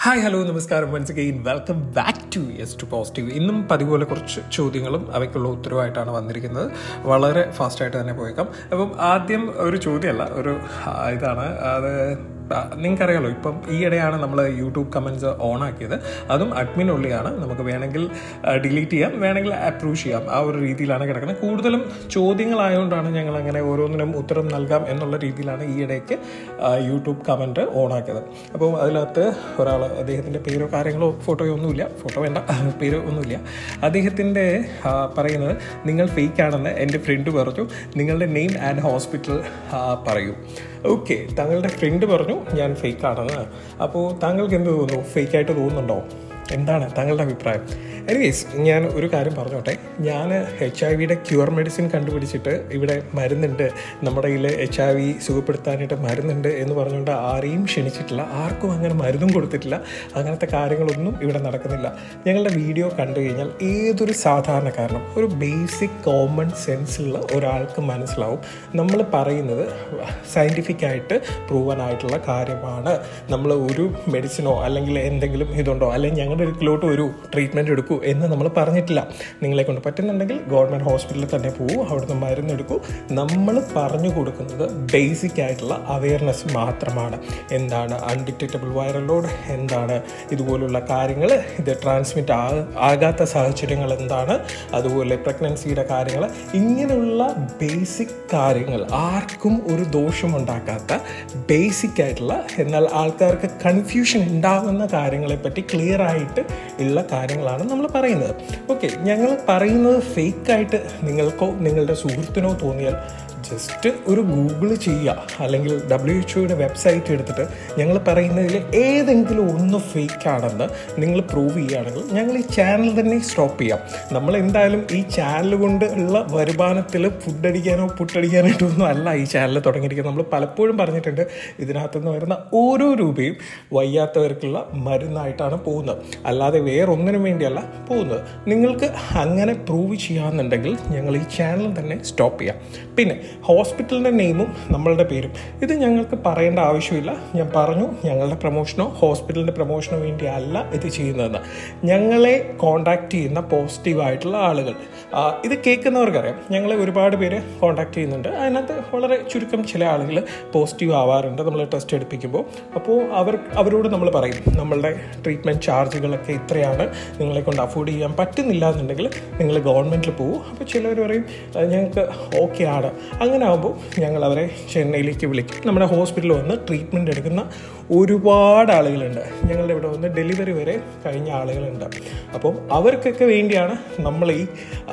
hi hello നമസ്കാരം once again welcome back to yes to positive ഇന്നും പതിപോലെ കുറച്ച് ചോദ്യങ്ങളും അവയ്ക്കുള്ള ഉത്തരവായിട്ടാണ് വന്നിരിക്കുന്നത് വളരെ ഫാസ്റ്റായിട്ട് തന്നെ പോയേക്കാം അപ്പം ആദ്യം ഒരു ചോദ്യമല്ല ഒരു ആ, ഇതാണ് അത് നിങ്ങൾക്കറിയാലോ ഇപ്പം ഈയിടെയാണ് നമ്മൾ യൂട്യൂബ് കമൻറ്റ്സ് ഓൺ ആക്കിയത് അതും അഡ്മിൻ ഉള്ളിയാണ് നമുക്ക് വേണമെങ്കിൽ ഡിലീറ്റ് ചെയ്യാം വേണമെങ്കിൽ അപ്രൂവ് ചെയ്യാം ആ ഒരു രീതിയിലാണ് കിടക്കുന്നത് കൂടുതലും ചോദ്യങ്ങളായതുകൊണ്ടാണ് ഞങ്ങൾ അങ്ങനെ ഓരോന്നിനും ഉത്തരം നൽകാം എന്നുള്ള രീതിയിലാണ് ഈയിടയ്ക്ക് ആ, യൂട്യൂബ് കമൻറ്റ് ഓൺ ആക്കിയത് അപ്പോൾ അതിനകത്ത് ഒരാൾ അദ്ദേഹത്തിൻ്റെ പേരോ കാര്യങ്ങളോ ഫോട്ടോയോ ഒന്നുമില്ല ഫോട്ടോ വേണ്ട പേരോ ഒന്നുമില്ല അദ്ദേഹത്തിൻ്റെ ആ, പറയുന്നത് നിങ്ങൾ ഫേക്ക് ആണെന്ന് എൻ്റെ ഫ്രണ്ട് പറഞ്ഞു നിങ്ങളുടെ നെയിം ആൻഡ് ഹോസ്പിറ്റൽ പറയൂ ഓക്കെ താങ്കളുടെ ഫ്രണ്ട് പറഞ്ഞു ഞാൻ ഫേക്ക് ആണെന്ന് അപ്പോൾ താങ്കൾക്ക് എന്ത് തോന്നുന്നു ഫേക്ക് ആയിട്ട് തോന്നുന്നുണ്ടോ എന്താണ് താങ്കളുടെ അഭിപ്രായം എനിവേസ് ഞാൻ ഒരു കാര്യം പറഞ്ഞോട്ടെ ഞാൻ എച്ച് ഐ വിയുടെ ക്യൂർ മെഡിസിൻ കണ്ടുപിടിച്ചിട്ട് ഇവിടെ മരുന്നുണ്ട് നമ്മുടെ കയ്യിൽ എച്ച് ഐ വി സുഖപ്പെടുത്താനായിട്ട് മരുന്നുണ്ട് എന്ന് പറഞ്ഞുകൊണ്ട് ആരെയും ക്ഷണിച്ചിട്ടില്ല ആർക്കും അങ്ങനെ മരുന്നും കൊടുത്തിട്ടില്ല അങ്ങനത്തെ കാര്യങ്ങളൊന്നും ഇവിടെ നടക്കുന്നില്ല ഞങ്ങളുടെ വീഡിയോ കണ്ടു കഴിഞ്ഞാൽ ഏതൊരു സാധാരണക്കാരനും ഒരു ബേസിക് കോമൺ സെൻസുള്ള ഒരാൾക്ക് മനസ്സിലാവും നമ്മൾ പറയുന്നത് സയൻറ്റിഫിക് ആയിട്ട് പ്രൂവൻ ആയിട്ടുള്ള കാര്യമാണ് നമ്മൾ ഒരു മെഡിസിനോ അല്ലെങ്കിൽ എന്തെങ്കിലും ഇതുണ്ടോ അല്ലെങ്കിൽ ഞങ്ങളുടെ അടുക്കിലോട്ട് ഒരു ട്രീറ്റ്മെൻറ്റ് എടുക്കൂ എന്ന് നമ്മൾ പറഞ്ഞിട്ടില്ല നിങ്ങളെ കൊണ്ട് പറ്റുന്നുണ്ടെങ്കിൽ ഗവൺമെൻറ് ഹോസ്പിറ്റലിൽ തന്നെ പോകൂ അവിടുന്ന് മരുന്ന് എടുക്കൂ നമ്മൾ പറഞ്ഞു കൊടുക്കുന്നത് ബേസിക് ആയിട്ടുള്ള അവയർനെസ് മാത്രമാണ് എന്താണ് അൺഡിറ്റക്റ്റബിൾ വൈറൽ ലോഡ് എന്താണ് ഇതുപോലുള്ള കാര്യങ്ങൾ ഇത് ട്രാൻസ്മിറ്റ് ആ ആകാത്ത സാഹചര്യങ്ങൾ എന്താണ് അതുപോലെ പ്രഗ്നൻസിയുടെ കാര്യങ്ങൾ ഇങ്ങനെയുള്ള ബേസിക് കാര്യങ്ങൾ ആർക്കും ഒരു ദോഷമുണ്ടാക്കാത്ത ബേസിക് ആയിട്ടുള്ള എന്നാൽ ആൾക്കാർക്ക് കൺഫ്യൂഷൻ ഉണ്ടാകുന്ന കാര്യങ്ങളെപ്പറ്റി ക്ലിയർ ആയിട്ട് ഉള്ള കാര്യങ്ങളാണ് നമ്മൾ പറയുന്നത് ഓക്കെ ഞങ്ങൾ പറയുന്നത് ഫേക്കായിട്ട് നിങ്ങൾക്കോ നിങ്ങളുടെ സുഹൃത്തിനോ തോന്നിയാൽ ജസ്റ്റ് ഒരു ഗൂഗിൾ ചെയ്യുക അല്ലെങ്കിൽ ഡബ്ല്യു എച്ച് ഒയുടെ വെബ്സൈറ്റ് എടുത്തിട്ട് ഞങ്ങൾ പറയുന്നതിൽ ഏതെങ്കിലും ഒന്ന് ഫേക്ക് ആണെന്ന് നിങ്ങൾ പ്രൂവ് ചെയ്യുകയാണെങ്കിൽ ഞങ്ങൾ ഈ ചാനൽ തന്നെ സ്റ്റോപ്പ് ചെയ്യാം നമ്മൾ എന്തായാലും ഈ ചാനൽ കൊണ്ട് ഉള്ള വരുമാനത്തിൽ ഫുഡ് അടിക്കാനോ പുട്ടടിക്കാനായിട്ടോ ഒന്നും അല്ല ഈ ചാനൽ തുടങ്ങിയിരിക്കുന്നത് നമ്മൾ പലപ്പോഴും പറഞ്ഞിട്ടുണ്ട് ഇതിനകത്തുനിന്ന് വരുന്ന ഓരോ രൂപയും വയ്യാത്തവർക്കുള്ള മരുന്നായിട്ടാണ് പോകുന്നത് അല്ലാതെ വേറൊന്നിനും വേണ്ടിയല്ല പോകുന്നത് നിങ്ങൾക്ക് അങ്ങനെ പ്രൂവ് ചെയ്യാമെന്നുണ്ടെങ്കിൽ ഞങ്ങൾ ഈ ചാനൽ തന്നെ സ്റ്റോപ്പ് ചെയ്യാം പിന്നെ ഹോസ്പിറ്റലിൻ്റെ നെയിമും നമ്മളുടെ പേരും ഇത് ഞങ്ങൾക്ക് പറയേണ്ട ആവശ്യമില്ല ഞാൻ പറഞ്ഞു ഞങ്ങളുടെ പ്രൊമോഷനോ ഹോസ്പിറ്റലിൻ്റെ പ്രൊമോഷനോ വേണ്ടി അല്ല ഇത് ചെയ്യുന്നതെന്ന് ഞങ്ങളെ കോണ്ടാക്ട് ചെയ്യുന്ന പോസിറ്റീവായിട്ടുള്ള ആളുകൾ ആ, ഇത് കേൾക്കുന്നവർക്കറിയാം ഞങ്ങളെ ഒരുപാട് പേര് കോണ്ടാക്ട് ചെയ്യുന്നുണ്ട് അതിനകത്ത് വളരെ ചുരുക്കം ചില ആളുകൾ പോസിറ്റീവ് ആവാറുണ്ട് നമ്മൾ ടെസ്റ്റ് എടുപ്പിക്കുമ്പോൾ അപ്പോൾ അവർ അവരോട് നമ്മൾ പറയും നമ്മളുടെ ട്രീറ്റ്മെൻറ്റ് ചാർജുകളൊക്കെ ഇത്രയാണ് നിങ്ങളെ കൊണ്ട് അഫോർഡ് ചെയ്യാൻ പറ്റുന്നില്ല എന്നുണ്ടെങ്കിൽ നിങ്ങൾ ഗവൺമെൻറ്റിൽ പോകും അപ്പോൾ ചിലർ പറയും "അത് ഞങ്ങൾക്ക് ഓക്കെ ആണ് അങ്ങനെ ആകുമ്പോൾ ഞങ്ങൾ അവരെ ചെന്നൈയിലേക്ക് വിളിക്കും നമ്മുടെ ഹോസ്പിറ്റലിൽ വന്ന് ട്രീറ്റ്മെൻറ്റ് എടുക്കുന്ന ഒരുപാട് ആളുകളുണ്ട് ഞങ്ങളുടെ ഇവിടെ വന്ന് ഡെലിവറി വരെ കഴിഞ്ഞ ആളുകളുണ്ട് അപ്പം അവർക്കൊക്കെ വേണ്ടിയാണ് നമ്മൾ ഈ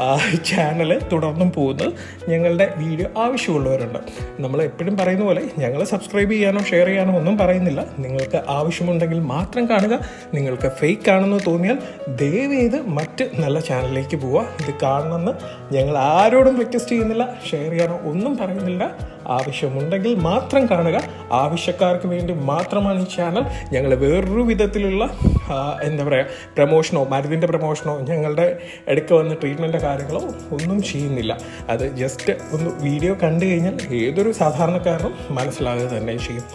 ചാനൽ തുടർന്നും പോകുന്നത് ഞങ്ങളുടെ വീഡിയോ ആവശ്യമുള്ളവരുണ്ട് നമ്മൾ എപ്പോഴും പറയുന്ന പോലെ ഞങ്ങൾ സബ്സ്ക്രൈബ് ചെയ്യാനോ ഷെയർ ചെയ്യാനോ ഒന്നും പറയുന്നില്ല നിങ്ങൾക്ക് ആവശ്യമുണ്ടെങ്കിൽ മാത്രം കാണുക നിങ്ങൾക്ക് ഫേക്ക് ആണെന്ന് തോന്നിയാൽ ദയവേത് മറ്റ് നല്ല ചാനലിലേക്ക് പോവുക ഇത് കാണണമെന്ന് ഞങ്ങൾ ആരോടും റിക്വസ്റ്റ് ചെയ്യുന്നില്ല ഷെയർ ചെയ്യാനോ ഒന്നും പറയുന്നില്ല ആവശ്യമുണ്ടെങ്കിൽ മാത്രം കാണുക ആവശ്യക്കാർക്ക് വേണ്ടി മാത്രമാണ് ഈ ചാനൽ ഞങ്ങൾ വേറൊരു വിധത്തിലുള്ള ആ, എന്താ പറയുക പ്രമോഷനോ മരുന്നിൻ്റെ പ്രമോഷനോ ഞങ്ങളുടെ അടുക്ക വന്ന് ട്രീറ്റ്മെൻറ്റ് കാര്യങ്ങളോ ഒന്നും ചെയ്യുന്നില്ല അത് ജസ്റ്റ് ഒന്ന് വീഡിയോ കണ്ടു കഴിഞ്ഞാൽ ഏതൊരു സാധാരണക്കാരനും മനസ്സിലാകുക തന്നെ ചെയ്യും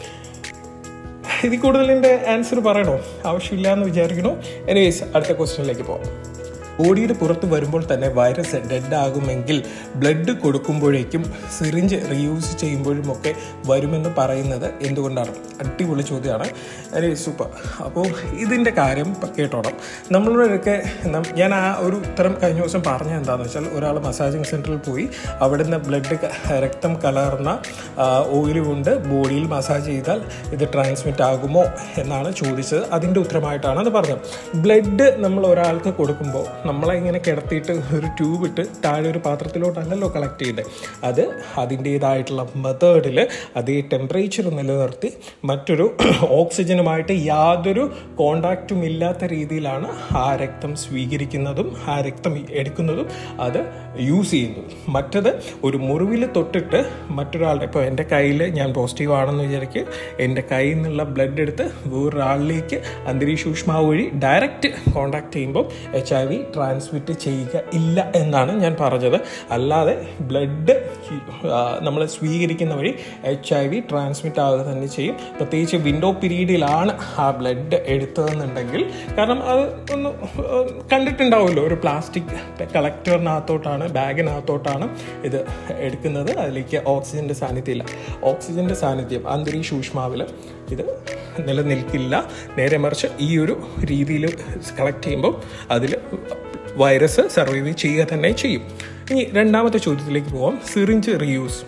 ഇതിൽ കൂടുതൽ എൻ്റെ ആൻസർ പറയണോ ആവശ്യമില്ല എന്ന് വിചാരിക്കണോ എനിവേസ് അടുത്ത ക്വസ്റ്റ്യനിലേക്ക് പോകാം ബോഡിയുടെ പുറത്ത് വരുമ്പോൾ തന്നെ വൈറസ് ഡെഡ് ആകുമെങ്കിൽ ബ്ലഡ് കൊടുക്കുമ്പോഴേക്കും സിറിഞ്ച് റീയൂസ് ചെയ്യുമ്പോഴുമൊക്കെ വരുമെന്ന് പറയുന്നത് എന്തുകൊണ്ടാണ് അടിപൊളി ചോദ്യമാണ് അരെ സൂപ്പർ അപ്പോൾ ഇതിൻ്റെ കാര്യം കേട്ടോണം നമ്മളുടെയൊക്കെ നം- ഞാൻ ആ ഒരു ഉത്തരം കഴിഞ്ഞ ദിവസം പറഞ്ഞത് എന്താണെന്ന് വെച്ചാൽ ഒരാൾ മസാജിങ് സെൻറ്ററിൽ പോയി അവിടുന്ന് ബ്ലഡ് രക്തം കലർന്ന ഓയിൽ കൊണ്ട് ബോഡിയിൽ മസാജ് ചെയ്താൽ ഇത് ട്രാൻസ്മിറ്റ് ആകുമോ എന്നാണ് ചോദിച്ചത് അതിൻ്റെ ഉത്തരമായിട്ടാണ് അത് പറഞ്ഞത് ബ്ലഡ് നമ്മൾ ഒരാൾക്ക് കൊടുക്കുമ്പോൾ നമ്മളെ ഇങ്ങനെ കിടത്തിയിട്ട് ഒരു ട്യൂബ് ഇട്ട് താഴെ ഒരു പാത്രത്തിലോട്ടല്ലല്ലോ കളക്ട് ചെയ്തത് അത് അതിൻ്റേതായിട്ടുള്ള മെത്തേഡിൽ അതേ ടെമ്പറേച്ചർ നിലനിർത്തി മറ്റൊരു ഓക്സിജനുമായിട്ട് യാതൊരു കോണ്ടാക്റ്റും ഇല്ലാത്ത രീതിയിലാണ് ആ രക്തം സ്വീകരിക്കുന്നതും ആ രക്തം എടുക്കുന്നതും അത് യൂസ് ചെയ്യുന്നതും മറ്റത് ഒരു മുറിവിൽ തൊട്ടിട്ട് മറ്റൊരാളുടെ ഇപ്പോൾ എൻ്റെ കയ്യിൽ ഞാൻ പോസിറ്റീവ് ആണെന്ന് വിചാരിക്കുക എൻ്റെ കയ്യിൽ നിന്നുള്ള ബ്ലഡ് എടുത്ത് വേറൊരാളിലേക്ക് അന്തരീക്ഷ ഊഷ്മാവ് വഴി ഡയറക്റ്റ് കോണ്ടാക്ട് ചെയ്യുമ്പോൾ എച്ച് ഐ വി ട്രാൻസ്മിറ്റ് ചെയ്യുക ഇല്ല എന്നാണ് ഞാൻ പറഞ്ഞത് അല്ലാതെ ബ്ലഡ് നമ്മൾ സ്വീകരിക്കുന്ന വഴി എച്ച് ഐ വി ട്രാൻസ്മിറ്റ് ആവുക തന്നെ ചെയ്യും പ്രത്യേകിച്ച് വിൻഡോ പീരീഡിലാണ് ആ ബ്ലഡ് എടുത്തതെന്നുണ്ടെങ്കിൽ കാരണം അത് ഒന്ന് കണ്ടിട്ടുണ്ടാവുമല്ലോ ഒരു പ്ലാസ്റ്റിക് കളക്ടറിനകത്തോട്ടാണ് ബാഗിനകത്തോട്ടാണ് ഇത് എടുക്കുന്നത് അതിലേക്ക് ഓക്സിജൻ്റെ സാന്നിധ്യമില്ല ഓക്സിജൻ്റെ സാന്നിധ്യം അന്തരീക്ഷ ഊഷ്മാവിൽ ഇത് നിലനിൽക്കില്ല നേരെ മറിച്ച് ഈ ഒരു രീതിയിൽ കളക്ട് ചെയ്യുമ്പോൾ അതിൽ വൈറസ് സർവൈവ് ചെയ്യുക തന്നെ ചെയ്യും ഇനി രണ്ടാമത്തെ ചോദ്യത്തിലേക്ക് പോവാം സിറിഞ്ച് റീയൂസ്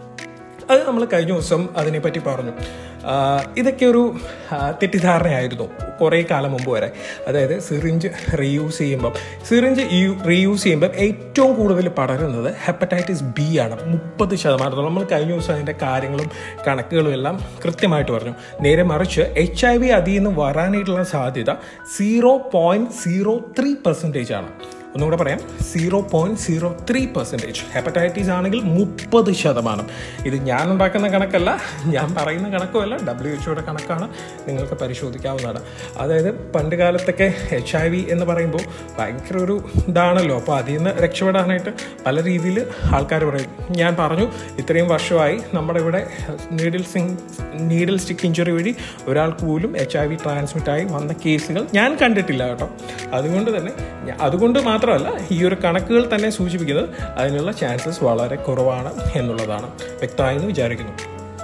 അത് നമ്മൾ കഴിഞ്ഞ ദിവസം അതിനെപ്പറ്റി പറഞ്ഞു ഇതൊക്കെ ഒരു തെറ്റിദ്ധാരണയായിരുന്നു കുറേ കാലം മുമ്പ് വരെ അതായത് സിറിഞ്ച് റീയൂസ് ചെയ്യുമ്പം സിറിഞ്ച് റീയൂസ് ചെയ്യുമ്പം ഏറ്റവും കൂടുതൽ പടരുന്നത് ഹെപ്പറ്റൈറ്റിസ് ബി ആണ് മുപ്പത് ശതമാനത്തോളം നമ്മൾ കഴിഞ്ഞ ദിവസം അതിൻ്റെ കാര്യങ്ങളും കണക്കുകളും എല്ലാം കൃത്യമായിട്ട് പറഞ്ഞു നേരെ മറിച്ച് എച്ച് ഐ വി അതിൽ നിന്ന് വരാനായിട്ടുള്ള സാധ്യത zero point zero three percentage ആണ് ഒന്നുകൂടെ പറയാം zero point zero three percentage hepatitis ആണെങ്കിൽ മുപ്പത് ശതമാനം ഇത് ഞാൻ ഉണ്ടാക്കുന്ന കണക്കല്ല ഞാൻ പറയുന്ന കണക്കുമല്ല ഡബ്ല്യു എച്ച്ഒയുടെ കണക്കാണ് നിങ്ങൾക്ക് പരിശോധിക്കാവുന്നതാണ് അതായത് പണ്ട് കാലത്തൊക്കെ എച്ച് ഐ വി എന്ന് പറയുമ്പോൾ ഭയങ്കര ഒരു ഇതാണല്ലോ അപ്പോൾ അതിൽ നിന്ന് രക്ഷപ്പെടാനായിട്ട് പല രീതിയിൽ ആൾക്കാർ പറയും ഞാൻ പറഞ്ഞു ഇത്രയും വർഷമായി നമ്മുടെ ഇവിടെ നീഡിൽ സിങ് നീഡിൽ സ്റ്റിക്ക് ഇഞ്ചുറി വഴി ഒരാൾക്ക് പോലും എച്ച് ഐ വി ട്രാൻസ്മിറ്റ് ആയി വന്ന കേസുകൾ ഞാൻ കണ്ടിട്ടില്ല കേട്ടോ അതുകൊണ്ട് തന്നെ അതുകൊണ്ട് മാത്രമല്ല ഈ ഒരു കണക്കുകൾ തന്നെ സൂചിപ്പിക്കുന്നത് അതിനുള്ള ചാൻസസ് വളരെ കുറവാണ് എന്നുള്ളതാണ് വ്യക്തമായെന്ന് വിചാരിക്കുന്നു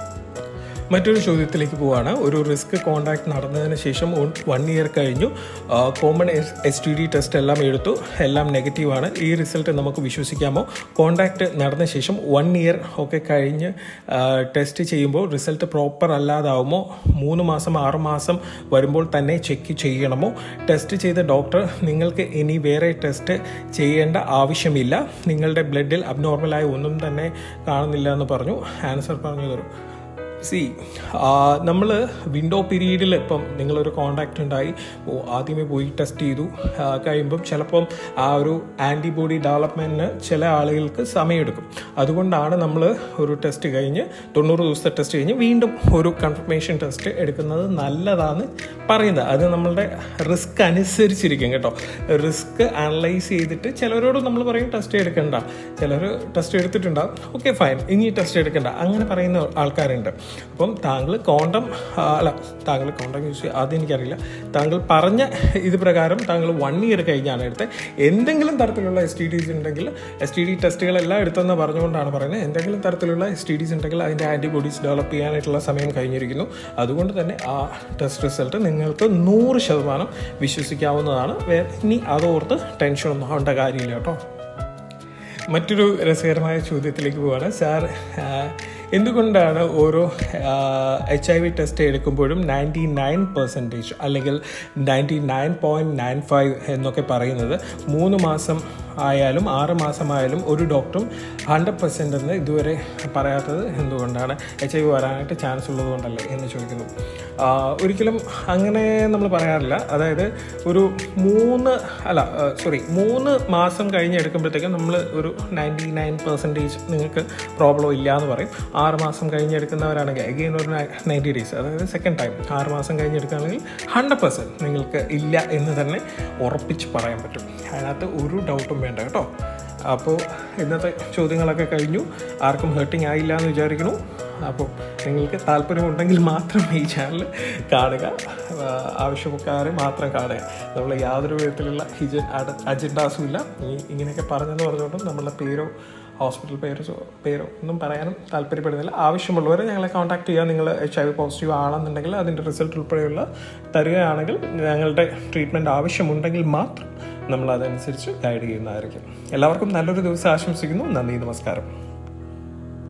മറ്റൊരു ചോദ്യത്തിലേക്ക് പോവാണ് ഒരു റിസ്ക് കോണ്ടാക്ട് നടന്നതിന് ശേഷം വൺ ഇയർ കഴിഞ്ഞു common S T D test എല്ലാം എടുത്തു എല്ലാം നെഗറ്റീവാണ് ഈ റിസൾട്ട് നമുക്ക് വിശ്വസിക്കാമോ കോണ്ടാക്ട് നടന്ന ശേഷം വൺ ഇയർ ഒക്കെ കഴിഞ്ഞ് ടെസ്റ്റ് ചെയ്യുമ്പോൾ റിസൾട്ട് പ്രോപ്പർ അല്ലാതാവുമോ മൂന്ന് മാസം ആറ് മാസം വരുമ്പോൾ തന്നെ ചെക്ക് ചെയ്യണമോ ടെസ്റ്റ് ചെയ്ത ഡോക്ടർ നിങ്ങൾക്ക് ഇനി വേറെ ടെസ്റ്റ് ചെയ്യേണ്ട ആവശ്യമില്ല നിങ്ങളുടെ ബ്ലഡിൽ അബ്നോർമലായി ഒന്നും തന്നെ കാണുന്നില്ല എന്ന് പറഞ്ഞു ആൻസർ പറഞ്ഞു തരും സി നമ്മൾ വിൻഡോ പീരീഡിൽ ഇപ്പം നിങ്ങളൊരു കോണ്ടാക്റ്റ് ഉണ്ടായി ആദ്യമേ പോയി ടെസ്റ്റ് ചെയ്തു കഴിയുമ്പം ചിലപ്പം ആ ഒരു ആൻറ്റിബോഡി ഡെവലപ്മെൻറ്റിന് ചില ആളുകൾക്ക് സമയമെടുക്കും അതുകൊണ്ടാണ് നമ്മൾ ഒരു ടെസ്റ്റ് കഴിഞ്ഞ് തൊണ്ണൂറ് ദിവസത്തെ ടെസ്റ്റ് കഴിഞ്ഞ് വീണ്ടും ഒരു കൺഫർമേഷൻ ടെസ്റ്റ് എടുക്കുന്നത് നല്ലതാണ് പറയുന്നത് അത് നമ്മളുടെ റിസ്ക് അനുസരിച്ചിരിക്കും കേട്ടോ റിസ്ക് അനലൈസ് ചെയ്തിട്ട് ചിലരോട് നമ്മൾ പറയും ടെസ്റ്റ് എടുക്കണ്ട ചിലർ ടെസ്റ്റ് എടുത്തിട്ടുണ്ടാവും ഓക്കെ ഫൈൻ ഇനി ടെസ്റ്റ് എടുക്കണ്ട അങ്ങനെ പറയുന്ന ആൾക്കാരുണ്ട് അപ്പം താങ്കൾ കോണ്ടം അല്ല താങ്കൾ കോണ്ടം യൂസ് ചെയ്യുക അത് എനിക്കറിയില്ല താങ്കൾ പറഞ്ഞ ഇത് പ്രകാരം താങ്കൾ വൺ ഇയർ കഴിഞ്ഞാണ് എടുത്തത് എന്തെങ്കിലും തരത്തിലുള്ള എസ് ടി ഡിസ് ഉണ്ടെങ്കിൽ എസ് ടി ഡി ടെസ്റ്റുകളെല്ലാം എടുത്തെന്ന് പറഞ്ഞുകൊണ്ടാണ് പറയുന്നത് എന്തെങ്കിലും തരത്തിലുള്ള എസ് ടി ഡിസ് ഉണ്ടെങ്കിൽ അതിൻ്റെ ആൻറ്റിബോഡീസ് ഡെവലപ്പ് ചെയ്യാനായിട്ടുള്ള സമയം കഴിഞ്ഞിരിക്കുന്നു അതുകൊണ്ട് തന്നെ ആ ടെസ്റ്റ് റിസൾട്ട് നിങ്ങൾക്ക് നൂറ് ശതമാനം വിശ്വസിക്കാവുന്നതാണ് ഇനി അതോർത്ത് ടെൻഷനൊന്നും ആവേണ്ട കാര്യമില്ല കേട്ടോ മറ്റൊരു രസകരമായ ചോദ്യത്തിലേക്ക് പോവാണ് സാർ എന്തുകൊണ്ടാണ് ഓരോ എച്ച് ഐ വി ടെസ്റ്റ് എടുക്കുമ്പോഴും നയൻറ്റി നയൻ പെർസെൻറ്റേജ് അല്ലെങ്കിൽ ninety nine point nine five എന്നൊക്കെ പറയുന്നത് മൂന്ന് മാസം ആയാലും ആറ് മാസമായാലും ഒരു ഡോക്ടറും ഹൺഡ്രഡ് പെർസെൻ്റ് എന്ന് ഇതുവരെ പറയാത്തത് എന്തുകൊണ്ടാണ് എച്ച് ഐ വി വരാനായിട്ട് ചാൻസ് ഉള്ളതുകൊണ്ടല്ലേ എന്ന് ചോദിക്കുന്നു ഒരിക്കലും അങ്ങനെ നമ്മൾ പറയാറില്ല അതായത് ഒരു മൂന്ന് അല്ല സോറി മൂന്ന് മാസം കഴിഞ്ഞ് എടുക്കുമ്പോഴത്തേക്കും നമ്മൾ ഒരു നയൻറ്റി നയൻ പെർസെൻറ്റേജ് നിങ്ങൾക്ക് പ്രോബ്ലം ഇല്ല എന്ന് പറയും ആറ് മാസം കഴിഞ്ഞ് എടുക്കുന്നവരാണെങ്കിൽ അഗെയിൻ ഒരു നയൻറ്റി ഡേയ്സ് അതായത് സെക്കൻഡ് ടൈം ആറ് മാസം കഴിഞ്ഞ് എടുക്കുകയാണെങ്കിൽ ഹൺഡ്രഡ് പെർസെൻറ്റ് നിങ്ങൾക്ക് ഇല്ല എന്ന് തന്നെ ഉറപ്പിച്ച് പറയാൻ പറ്റും അതിനകത്ത് ഒരു ഡൗട്ടും വേണ്ട കേട്ടോ അപ്പോൾ ഇന്നത്തെ ചോദ്യങ്ങളൊക്കെ കഴിഞ്ഞു ആർക്കും ഹേർട്ടിങ് ആയില്ല എന്ന് വിചാരിക്കുന്നു അപ്പോൾ നിങ്ങൾക്ക് താല്പര്യമുണ്ടെങ്കിൽ മാത്രം ഈ ചാനൽ കാണുക ആവശ്യക്കാർ മാത്രം കാണുക നമ്മൾ യാതൊരു വിധത്തിലുള്ള ഹിജ അജൻഡാസും ഇല്ല ഈ ഇങ്ങനെയൊക്കെ പറഞ്ഞെന്ന് പറഞ്ഞുകൊണ്ടും നമ്മളുടെ പേരോ ഹോസ്പിറ്റൽ പേരോ പേരോ ഒന്നും പറയാനും താല്പര്യപ്പെടുന്നില്ല ആവശ്യമുള്ളവരെ ഞങ്ങളെ കോൺടാക്ട് ചെയ്യുക നിങ്ങൾ എച്ച് ഐ വി പോസിറ്റീവ് ആണെന്നുണ്ടെങ്കിൽ അതിൻ്റെ റിസൾട്ട് ഉൾപ്പെടെയുള്ള തരികയാണെങ്കിൽ ഞങ്ങളുടെ ട്രീറ്റ്മെൻറ്റ് ആവശ്യമുണ്ടെങ്കിൽ മാത്രം നമ്മൾ അതനുസരിച്ച് ഗൈഡ് ചെയ്യുന്നതായിരിക്കും എല്ലാവർക്കും നല്ലൊരു ദിവസം ആശംസിക്കുന്നു നന്ദി നമസ്കാരം